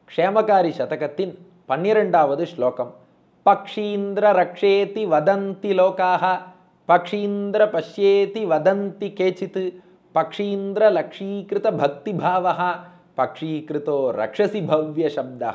க்ஷேமகாரி சதகத்தின் பன்னிரெண்டாவது ஸ்லோகம் பக்ஷீந்திர ரக்ஷேதி வதந்தி லோகாக பக்ஷீந்திர பஷ்யேதி வதந்தி கேச்சித் பக்ஷீந்திர லக்ஷீகிருத பக்தி பாவகா பக்ஷீகிருதோ ரக்ஷசி பவ்ய சப்தா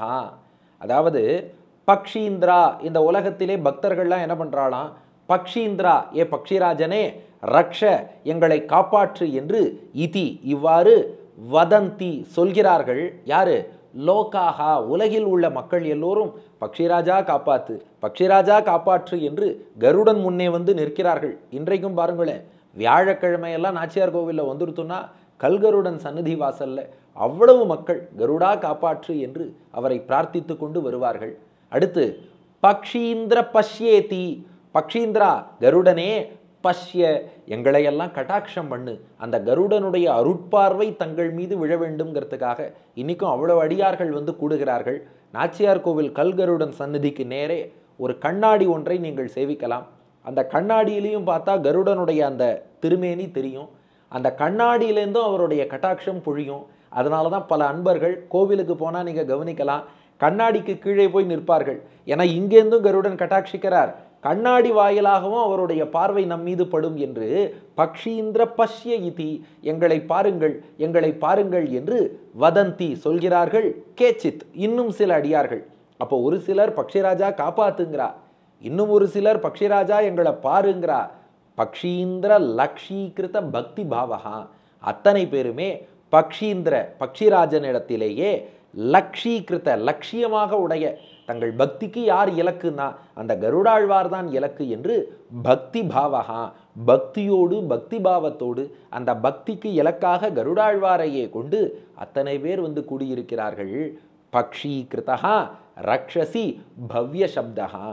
அதாவது பக்ஷீந்திரா இந்த உலகத்திலே பக்தர்கள்லாம் என்ன பண்றாளாம் பக்ஷீந்திரா ஏ பக்ஷிராஜனே ரக்ஷ எங்களை காப்பாற்று என்று இதி இவ்வாறு வதந்தி சொல்கிறார்கள் யாரு லோகாகா உலகில் உள்ள மக்கள் எல்லோரும் பக்ஷிராஜா காப்பாத்து பக்ஷிராஜா காப்பாற்று என்று கருடன் முன்னே வந்து நிற்கிறார்கள் இன்றைக்கும் பாருங்களேன் வியாழக்கிழமையெல்லாம் நாச்சியார் கோவிலில் வந்துருத்துன்னா கல்கருடன் சந்நிதி வாசல்ல அவ்வளவு மக்கள் கருடா காப்பாற்று என்று அவரை பிரார்த்தித்து கொண்டு வருவார்கள் அடுத்து பக்ஷீந்திர பஷ்யேதி பக்ஷீந்திரா கருடனே பஷ்ய எங்களையெல்லாம் கட்டாட்சம் பண்ணு அந்த கருடனுடைய அருட்பார்வை தங்கள் மீது விழ வேண்டும்ங்கிறதுக்காக இன்னைக்கும் அவ்வளவு அடியார்கள் வந்து கூடுகிறார்கள் நாச்சியார் கோவில் கல்கருடன் சந்நிதிக்கு நேரே ஒரு கண்ணாடி ஒன்றை நீங்கள் சேவிக்கலாம் அந்த கண்ணாடியிலையும் பார்த்தா கருடனுடைய அந்த திருமேனி தெரியும் அந்த கண்ணாடியிலேருந்தும் அவருடைய கட்டாட்சம் பொழியும் அதனால தான் பல அன்பர்கள் கோவிலுக்கு போனால் நீங்கள் கவனிக்கலாம் கண்ணாடிக்கு கீழே போய் நிற்பார்கள் ஏன்னா இங்கேருந்தும் கருடன் கட்டாட்சிக்கிறார் கண்ணாடி வாயிலாகவும் அவருடைய பார்வை நம் மீது படும் என்று பக்ஷீந்திர பஷ்ய இதி எங்களை பாருங்கள் எங்களை பாருங்கள் என்று வதந்தி சொல்கிறார்கள் கேச்சித் இன்னும் சில அடியார்கள் அப்போ ஒரு சிலர் பக்ஷிராஜா காப்பாத்துங்கிறா இன்னும் ஒரு சிலர் பக்ஷிராஜா எங்களை பாருங்கிறா பக்ஷீந்திர லக்ஷீகிருத பக்தி பாவகா அத்தனை பேருமே பக்ஷீந்திர பக்ஷிராஜனிடத்திலேயே லக்ஷீகிருத லட்சியமாக உடைய தங்கள் பக்திக்கு யார் இலக்குன்னா அந்த கருடாழ்வார் தான் இலக்கு என்று பக்தி பாவகா பக்தியோடு பக்தி பாவத்தோடு அந்த பக்திக்கு இலக்காக கருடாழ்வாரையே கொண்டு அத்தனை பேர் வந்து கூடியிருக்கிறார்கள் பக்ஷீகிருதா ரக்ஷசி பவ்ய சப்தகா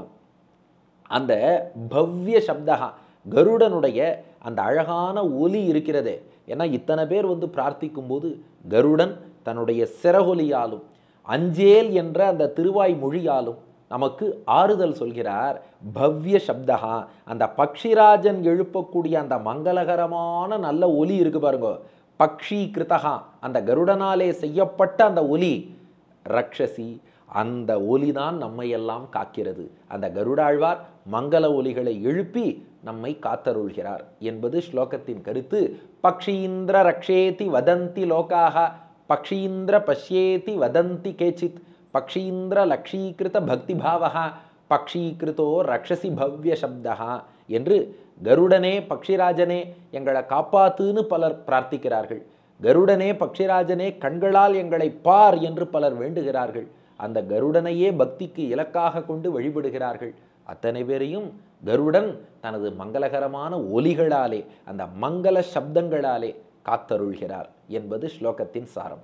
அந்த பவ்ய சப்தகா கருடனுடைய அந்த அழகான ஒலி இருக்கிறதே ஏன்னா இத்தனை பேர் வந்து பிரார்த்திக்கும் போது கருடன் தன்னுடைய சிறகொலியாலும் அஞ்சேல் என்ற அந்த திருவாய் மொழியாலும் நமக்கு ஆறுதல் சொல்கிறார் பவ்ய சப்தகா அந்த பக்ஷிராஜன் எழுப்பக்கூடிய அந்த மங்களகரமான நல்ல ஒலி இருக்கு பாருங்க பக்ஷி கிருதகா அந்த கருடனாலே செய்யப்பட்ட அந்த ஒலி ரக்ஷசி அந்த ஒலிதான் நம்மை எல்லாம் காக்கிறது அந்த கருடாழ்வார் மங்கள ஒலிகளை எழுப்பி நம்மை காத்தருள்கிறார் என்பது ஸ்லோகத்தின் கருத்து பக்ஷீந்திர ரக்ஷேதி வதந்தி லோகாக பக்ஷீந்திர பஷ்யேதி வதந்தி கேச்சித் பக்ஷீந்திர லக்ஷீகிருத பக்தி பாவகா பக்ஷீகிருதோ ரக்ஷசி பவ்ய சப்தா என்று கருடனே பக்ஷிராஜனே எங்களை காப்பாத்துன்னு பலர் பிரார்த்திக்கிறார்கள் கருடனே பக்ஷிராஜனே கண்களால் எங்களை பார் என்று பலர் வேண்டுகிறார்கள் அந்த கருடனையே பக்திக்கு இலக்காக கொண்டு வழிபடுகிறார்கள் அத்தனை பேரையும் கருடன் தனது மங்களகரமான ஒலிகளாலே அந்த மங்கள சப்தங்களாலே காத்தருள்கிறார் என்பது ஸ்லோகத்தின் சாரம்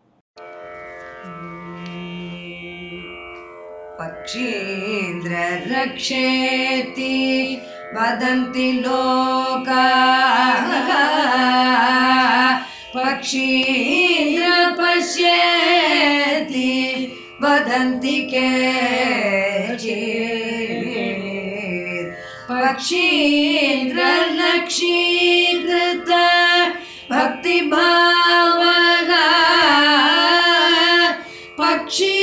पक्षीन्द्र रक्षेति वदन्ति लोकाः पक्षीन्द्र पश्येति वदन्ति केचित् पक्षीन्द्र लक्षीकृत भक्तिभावः पक्षी